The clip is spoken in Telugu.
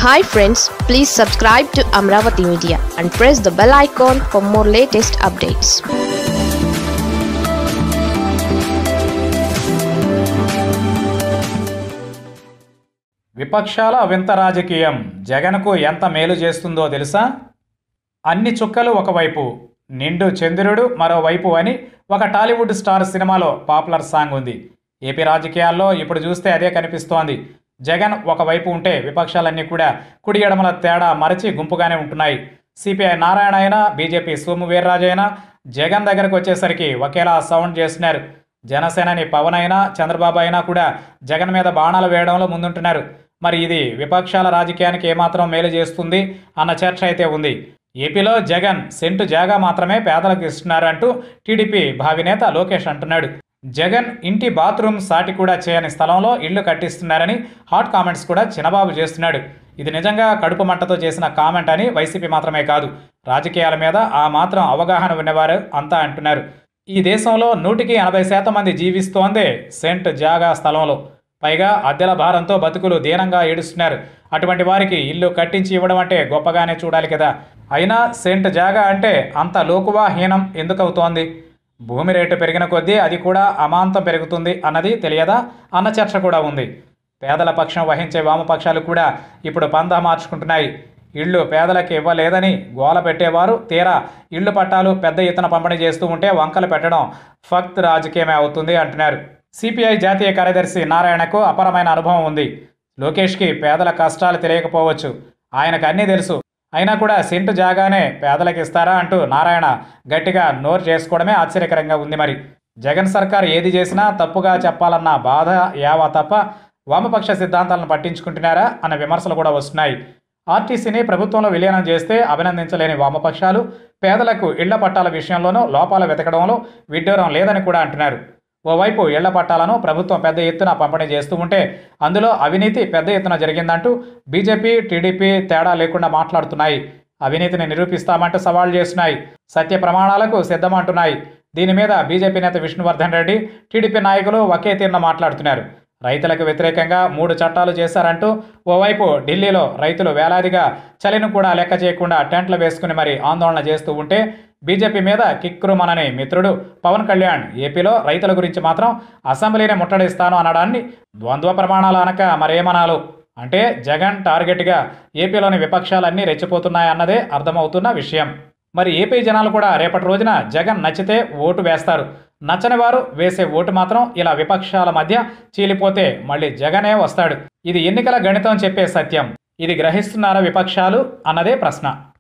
hi friends please subscribe to Amaravati media and press the bell icon for more latest updates విపక్షాల వింత రాజకీయం జగన్కు ఎంత మేలు చేస్తుందో తెలుసా అన్ని చుక్కలు ఒకవైపు నిండు చంద్రుడు మరోవైపు అని ఒక టాలీవుడ్ స్టార్ సినిమాలో పాపులర్ సాంగ్ ఉంది ఏపీ రాజకీయాల్లో ఇప్పుడు చూస్తే అదే కనిపిస్తోంది జగన్ ఒకవైపు ఉంటే విపక్షాలన్నీ కూడా కుడి ఎడమల తేడా మరచి గుంపుగానే ఉంటున్నాయి సిపిఐ నారాయణ అయినా బీజేపీ సోము వీర్రాజు అయినా జగన్ దగ్గరకు వచ్చేసరికి ఒకేలా సౌండ్ చేస్తున్నారు జనసేనని పవన్ అయినా చంద్రబాబు అయినా కూడా జగన్ మీద బాణాలు వేయడంలో ముందుంటున్నారు మరి ఇది విపక్షాల రాజకీయానికి ఏమాత్రం మేలు చేస్తుంది అన్న చర్చ అయితే ఉంది ఏపీలో జగన్ సెంటు జాగా మాత్రమే పేదలకు ఇస్తున్నారంటూ టీడీపీ భావినేత లోకేష్ అంటున్నాడు జగన్ ఇంటి బాత్రూమ్ సాటి కూడా చేయని స్థలంలో ఇళ్లు కట్టిస్తున్నారని హాట్ కామెంట్స్ కూడా చినబాబు చేస్తున్నాడు ఇది నిజంగా కడుపు మంటతో చేసిన కామెంట్ అని వైసీపీ మాత్రమే కాదు రాజకీయాల మీద ఆ మాత్రం అవగాహన ఉన్నవారు అంతా అంటున్నారు ఈ దేశంలో నూటికి ఎనభై శాతం మంది జీవిస్తోందే సెంట్ జాగా స్థలంలో పైగా అద్దెల భారంతో బతుకులు దీనంగా ఏడుస్తున్నారు అటువంటి వారికి ఇల్లు కట్టించి ఇవ్వడం అంటే గొప్పగానే చూడాలి కదా అయినా సెంట్ జాగా అంటే అంత లోకువా హీనం ఎందుకవుతోంది భూమి రేటు పెరిగిన కొద్దీ అది కూడా అమాంతం పెరుగుతుంది అన్నది తెలియదా అన్న చర్చ కూడా ఉంది పేదల పక్షం వహించే వామపక్షాలు కూడా ఇప్పుడు పందా మార్చుకుంటున్నాయి ఇళ్ళు పేదలకు ఇవ్వలేదని గోల పెట్టేవారు తీరా ఇళ్ళు పట్టాలు పెద్ద ఎత్తున పంపిణీ చేస్తూ ఉంటే వంకలు పెట్టడం ఫక్త్ రాజకీయమే అవుతుంది అంటున్నారు సిపిఐ జాతీయ కార్యదర్శి నారాయణకు అపరమైన అనుభవం ఉంది లోకేష్కి పేదల కష్టాలు తెలియకపోవచ్చు ఆయనకు అన్నీ తెలుసు అయినా కూడా సెంటు జాగానే పేదలకు ఇస్తారా అంటూ నారాయణ గట్టిగా నోరు చేసుకోవడమే ఆశ్చర్యకరంగా ఉంది మరి జగన్ సర్కార్ ఏది చేసినా తప్పుగా చెప్పాలన్న బాధ యావా తప్ప వామపక్ష సిద్ధాంతాలను పట్టించుకుంటున్నారా అన్న విమర్శలు కూడా వస్తున్నాయి ఆర్టీసీని ప్రభుత్వంలో విలీనం చేస్తే అభినందించలేని వామపక్షాలు పేదలకు ఇళ్ల పట్టాల విషయంలోనూ లోపాలు వెతకడంలో విడ్డూరం లేదని కూడా అంటున్నారు ఓవైపు ఇళ్ల పట్టాలను ప్రభుత్వం పెద్ద ఎత్తున పంపిణీ చేస్తూ ఉంటే అందులో అవినీతి పెద్ద ఎత్తున జరిగిందంటూ బీజేపీ టీడీపీ తేడా లేకుండా మాట్లాడుతున్నాయి అవినీతిని నిరూపిస్తామంటూ సవాల్ చేస్తున్నాయి సత్య ప్రమాణాలకు సిద్ధమంటున్నాయి దీని మీద బీజేపీ నేత విష్ణువర్ధన్ రెడ్డి టీడీపీ నాయకులు ఒకే తీరున మాట్లాడుతున్నారు రైతులకు వ్యతిరేకంగా మూడు చట్టాలు చేశారంటూ ఓవైపు ఢిల్లీలో రైతులు వేలాదిగా చలిని కూడా లెక్క చేయకుండా టెంట్లు వేసుకుని మరి ఆందోళన చేస్తూ ఉంటే బీజేపీ మీద కిక్రుమనని మిత్రుడు పవన్ కళ్యాణ్ ఏపీలో రైతుల గురించి మాత్రం అసెంబ్లీని ముట్టడిస్తాను అనడాన్ని ద్వంద్వ ప్రమాణాలు అనక మరేమనాలు అంటే జగన్ టార్గెట్గా ఏపీలోని విపక్షాలన్నీ రెచ్చిపోతున్నాయన్నదే అర్థమవుతున్న విషయం మరి ఏపీ జనాలు కూడా రేపటి రోజున జగన్ నచ్చితే ఓటు వేస్తారు నచ్చని వారు వేసే ఓటు మాత్రం ఇలా విపక్షాల మధ్య చీలిపోతే మళ్ళీ జగనే వస్తాడు ఇది ఎన్నికల గణితం చెప్పే సత్యం ఇది గ్రహిస్తున్నారా విపక్షాలు అన్నదే ప్రశ్న